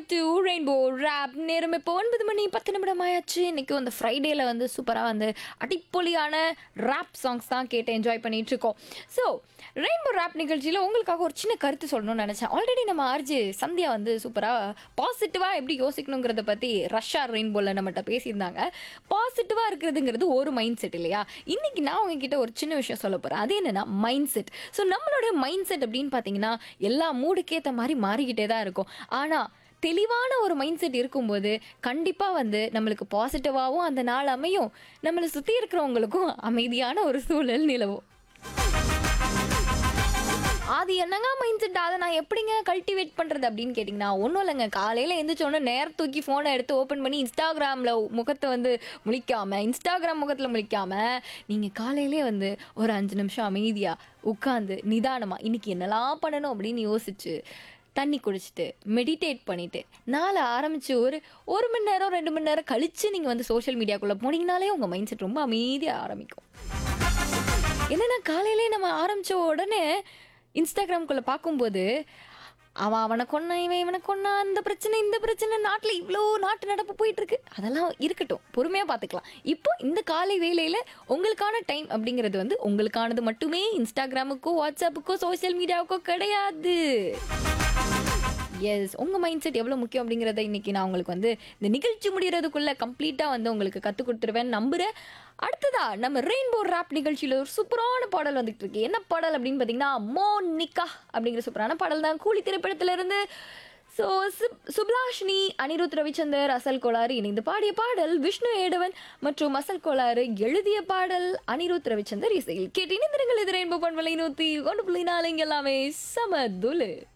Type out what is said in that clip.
to rainbow rape நேரம் இப்போ ஒன்பது மணி பத்து நிமிடம் ஆயாச்சு இன்னைக்கு அந்த ஃப்ரைடேல வந்து சூப்பராக வந்து அடிப்பொலியான ரேப் சாங்ஸ் தான் கேட்டு என்ஜாய் பண்ணிட்டு இருக்கோம் ஸோ ரெயின்போ ரேப் நிகழ்ச்சியில் உங்களுக்காக ஒரு சின்ன கருத்து சொல்லணும்னு நினச்சேன் ஆல்ரெடி நம்ம ஆர்ஜி சந்தியா வந்து சூப்பராக பாசிட்டிவாக எப்படி யோசிக்கணுங்கிறத பற்றி ரஷ்யா ரெயின்போவில் நம்மகிட்ட பேசியிருந்தாங்க பாசிட்டிவாக இருக்கிறதுங்கிறது ஒரு மைண்ட் செட் இல்லையா இன்னைக்கு நான் உங்ககிட்ட ஒரு சின்ன விஷயம் சொல்ல போகிறேன் அது என்னன்னா மைண்ட் செட் ஸோ நம்மளுடைய மைண்ட் செட் அப்படின்னு பார்த்தீங்கன்னா எல்லா மூடுக்கேற்ற மாதிரி மாறிக்கிட்டே தான் இருக்கும் ஆனால் தெளிவான ஒரு மைண்ட் செட் இருக்கும்போது கண்டிப்பாக வந்து நம்மளுக்கு பாசிட்டிவாகவும் அந்த நாள் அமையும் நம்மளை சுற்றி இருக்கிறவங்களுக்கும் அமைதியான ஒரு சூழல் நிலவும் அது என்னங்க மைண்ட் செட் அதை நான் எப்படிங்க கல்டிவேட் பண்ணுறது அப்படின்னு கேட்டிங்கன்னா ஒன்றும் இல்லைங்க காலையில் எந்திரிச்சோடனே நேரம் தூக்கி ஃபோனை எடுத்து ஓப்பன் பண்ணி இன்ஸ்டாகிராமில் முகத்தை வந்து முழிக்காமல் இன்ஸ்டாகிராம் முகத்தில் முழிக்காமல் நீங்கள் காலையிலே வந்து ஒரு அஞ்சு நிமிஷம் அமைதியாக உட்காந்து நிதானமாக இன்னைக்கு என்னெல்லாம் பண்ணணும் அப்படின்னு யோசிச்சு தண்ணி குடிச்சிட்டு மெடிடேட் பண்ணிட்டு நாளை ஆரம்பிச்சு ஒரு ஒரு மணி நேரம் ரெண்டு மணி நேரம் கழிச்சு நீங்கள் வந்து சோஷியல் மீடியாக்குள்ளே போனீங்கனாலே உங்கள் மைண்ட் செட் ரொம்ப அமைதியாக ஆரம்பிக்கும் என்னன்னா காலையிலே நம்ம ஆரம்பிச்ச உடனே இன்ஸ்டாகிராம்குள்ள பார்க்கும்போது அவன் அவனை கொன்னா இவன் இவனை கொன்னா இந்த பிரச்சனை இந்த பிரச்சனை நாட்டில் இவ்வளோ நாட்டு நடப்பு போயிட்டு இருக்கு அதெல்லாம் இருக்கட்டும் பொறுமையாக பார்த்துக்கலாம் இப்போ இந்த காலை வேளையில் உங்களுக்கான டைம் அப்படிங்கிறது வந்து உங்களுக்கானது மட்டுமே இன்ஸ்டாகிராமுக்கோ வாட்ஸ்அப்புக்கோ சோஷியல் மீடியாவுக்கோ கிடையாது எஸ் உங்கள் மைண்ட் செட் எவ்வளோ முக்கியம் அப்படிங்கிறத இன்னைக்கு நான் உங்களுக்கு வந்து இந்த நிகழ்ச்சி முடிகிறதுக்குள்ளே கம்ப்ளீட்டாக வந்து உங்களுக்கு கற்றுக் கொடுத்துருவேன் நம்புகிறேன் அடுத்ததா நம்ம ரெயின்போ ரேப் நிகழ்ச்சியில் ஒரு சூப்பரான பாடல் வந்துட்டு இருக்கு என்ன பாடல் அப்படின்னு பார்த்தீங்கன்னா மோனிகா அப்படிங்கிற சூப்பரான பாடல் தான் கூலி திரைப்படத்திலிருந்து ஸோ சுப்லாஷினி அனிருத் ரவிச்சந்தர் அசல் கோளாறு இணைந்து பாடிய பாடல் விஷ்ணு ஏடவன் மற்றும் அசல் கோளாறு எழுதிய பாடல் அனிருத் ரவிச்சந்தர் இசையில் கேட்டு இணைந்திருங்கள் இது ரெயின்போ பண்பலை நூற்றி ஒன்று புள்ளி நாலு இங்க எல்லாமே சமதுலு